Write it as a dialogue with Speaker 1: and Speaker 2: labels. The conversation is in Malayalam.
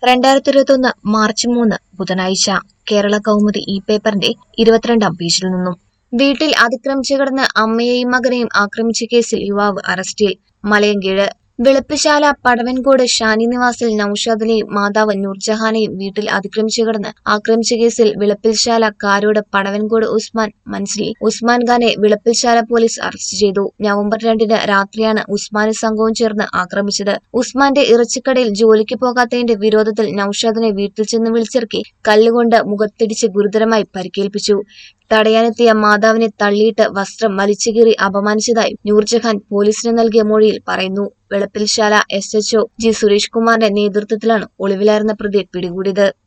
Speaker 1: രണ്ടായിരത്തി ഇരുപത്തൊന്ന് മാർച്ച് മൂന്ന് ബുധനാഴ്ച കേരള കൗമുദി ഈ പേപ്പറിന്റെ ഇരുപത്തിരണ്ടാം പേജിൽ നിന്നും വീട്ടിൽ അതിക്രമിച്ചു കിടന്ന് അമ്മയെയും മകനെയും ആക്രമിച്ച കേസിൽ യുവാവ് അറസ്റ്റിൽ മലയങ്കീഴ് വെളുപ്പശാല പടവൻകോട് ഷാനി നിവാസിൽ നൌഷാദിനെയും മാതാവ് നൂർജഹാനെയും വീട്ടിൽ അതിക്രമിച്ചു കിടന്ന് ആക്രമിച്ച കേസിൽ വിളപ്പിൽശാല കാരോട് പടവൻകോട് ഉസ്മാൻ മൻസിലി ഉസ്മാൻ ഖാനെ വിളപ്പിൽശാല പോലീസ് അറസ്റ്റ് ചെയ്തു നവംബർ രണ്ടിന് രാത്രിയാണ് ഉസ്മാനും സംഘവും ചേർന്ന് ആക്രമിച്ചത് ഉസ്മാന്റെ ഇറച്ചിക്കടയിൽ ജോലിക്ക് പോകാത്തതിന്റെ വിരോധത്തിൽ നൌഷാദിനെ വീട്ടിൽ ചെന്ന് വിളിച്ചിറക്കി കല്ലുകൊണ്ട് മുഖത്തിടിച്ച് ഗുരുതരമായി പരിക്കേൽപ്പിച്ചു തടയാനെത്തിയ മാതാവിനെ തള്ളിയിട്ട് വസ്ത്രം വലിച്ചുകീറി അപമാനിച്ചതായി നൂർജഹാൻ പോലീസിന് നൽകിയ മൊഴിയിൽ പറയുന്നു Veluppilsala S H O G Suresh കുമാറിന്റെ നേതൃത്വത്തിലാണ് ഒളിവിലായിരുന്ന പ്രതിയെ പിടികൂടിയത്